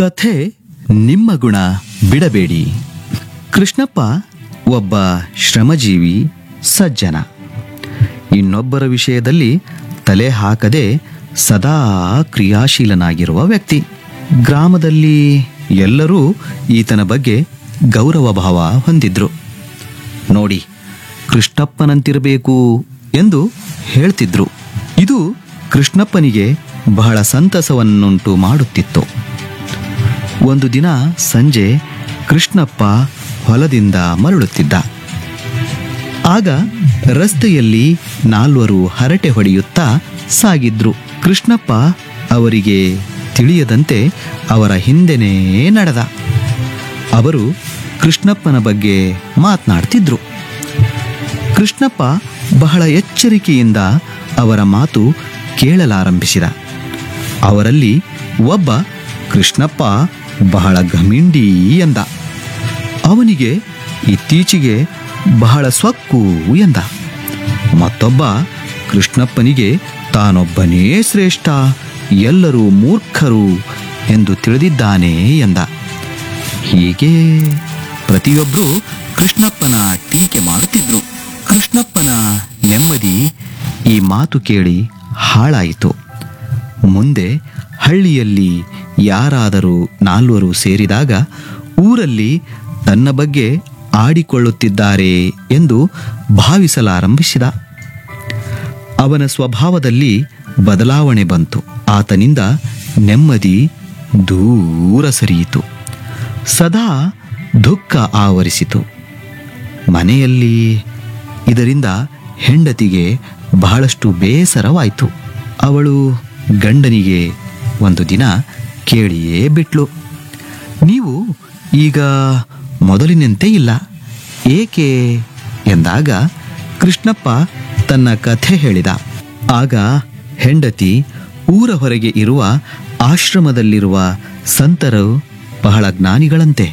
ಕಥೆ ನಿಮ್ಮ ಗುಣ ಬಿಡಬೇಡಿ ಕೃಷ್ಣಪ್ಪ ಒಬ್ಬ ಶ್ರಮಜೀವಿ ಸಜ್ಜನ ಇನ್ನೊಬ್ಬರ ವಿಷಯದಲ್ಲಿ ತಲೆ ಹಾಕದೆ ಸದಾ ಕ್ರಿಯಾಶೀಲನಾಗಿರುವ ವ್ಯಕ್ತಿ ಗ್ರಾಮದಲ್ಲಿ ಎಲ್ಲರೂ ಈತನ ಬಗ್ಗೆ ಗೌರವ ಭಾವ ಹೊಂದಿದ್ರು ನೋಡಿ ಕೃಷ್ಣಪ್ಪನಂತಿರಬೇಕು ಎಂದು ಹೇಳ್ತಿದ್ರು ಇದು ಕೃಷ್ಣಪ್ಪನಿಗೆ ಬಹಳ ಸಂತಸವನ್ನುಂಟು ಮಾಡುತ್ತಿತ್ತು ಒಂದು ದಿನ ಸಂಜೆ ಕೃಷ್ಣಪ್ಪ ಹೊಲದಿಂದ ಮರಳುತ್ತಿದ್ದ ಆಗ ರಸ್ತೆಯಲ್ಲಿ ನಾಲ್ವರು ಹರಟೆ ಹೊಡೆಯುತ್ತಾ ಸಾಗಿದ್ರು ಕೃಷ್ಣಪ್ಪ ಅವರಿಗೆ ತಿಳಿಯದಂತೆ ಅವರ ಹಿಂದೆನೇ ನಡೆದ ಅವರು ಕೃಷ್ಣಪ್ಪನ ಬಗ್ಗೆ ಮಾತನಾಡ್ತಿದ್ರು ಕೃಷ್ಣಪ್ಪ ಬಹಳ ಎಚ್ಚರಿಕೆಯಿಂದ ಅವರ ಮಾತು ಕೇಳಲಾರಂಭಿಸಿದ ಅವರಲ್ಲಿ ಒಬ್ಬ ಕೃಷ್ಣಪ್ಪ ಬಹಳ ಗಮಿಂಡಿ ಎಂದ ಅವನಿಗೆ ಇತ್ತೀಚೆಗೆ ಬಹಳ ಸೊಕ್ಕು ಎಂದ ಮತ್ತೊಬ್ಬ ಕೃಷ್ಣಪ್ಪನಿಗೆ ತಾನೊಬ್ಬನೇ ಶ್ರೇಷ್ಠ ಎಲ್ಲರೂ ಮೂರ್ಖರು ಎಂದು ತಿಳಿದಿದ್ದಾನೆ ಎಂದ ಹೀಗೆ ಪ್ರತಿಯೊಬ್ಬರೂ ಕೃಷ್ಣಪ್ಪನ ಟೀಕೆ ಮಾಡುತ್ತಿದ್ರು ಕೃಷ್ಣಪ್ಪನ ನೆಮ್ಮದಿ ಈ ಮಾತು ಕೇಳಿ ಹಾಳಾಯಿತು ಮುಂದೆ ಹಳ್ಳಿಯಲ್ಲಿ ಯಾರಾದರೂ ನಾಲ್ವರು ಸೇರಿದಾಗ ಊರಲ್ಲಿ ತನ್ನ ಬಗ್ಗೆ ಆಡಿಕೊಳ್ಳುತ್ತಿದ್ದಾರೆ ಎಂದು ಭಾವಿಸಲಾರಂಭಿಸಿದ ಅವನ ಸ್ವಭಾವದಲ್ಲಿ ಬದಲಾವಣೆ ಬಂತು ಆತನಿಂದ ನೆಮ್ಮದಿ ದೂರ ಸರಿಯಿತು ಸದಾ ದುಃಖ ಆವರಿಸಿತು ಮನೆಯಲ್ಲಿ ಇದರಿಂದ ಹೆಂಡತಿಗೆ ಬಹಳಷ್ಟು ಬೇಸರವಾಯಿತು ಅವಳು ಗಂಡನಿಗೆ ಒಂದು ದಿನ ಕೇಳಿಯೇ ಬಿಟ್ಲು ನೀವು ಈಗ ಮೊದಲಿನಂತೆ ಇಲ್ಲ ಏಕೆ ಎಂದಾಗ ಕೃಷ್ಣಪ್ಪ ತನ್ನ ಕಥೆ ಹೇಳಿದ ಆಗ ಹೆಂಡತಿ ಊರ ಹೊರಗೆ ಇರುವ ಆಶ್ರಮದಲ್ಲಿರುವ ಸಂತರು ಬಹಳ ಜ್ಞಾನಿಗಳಂತೆ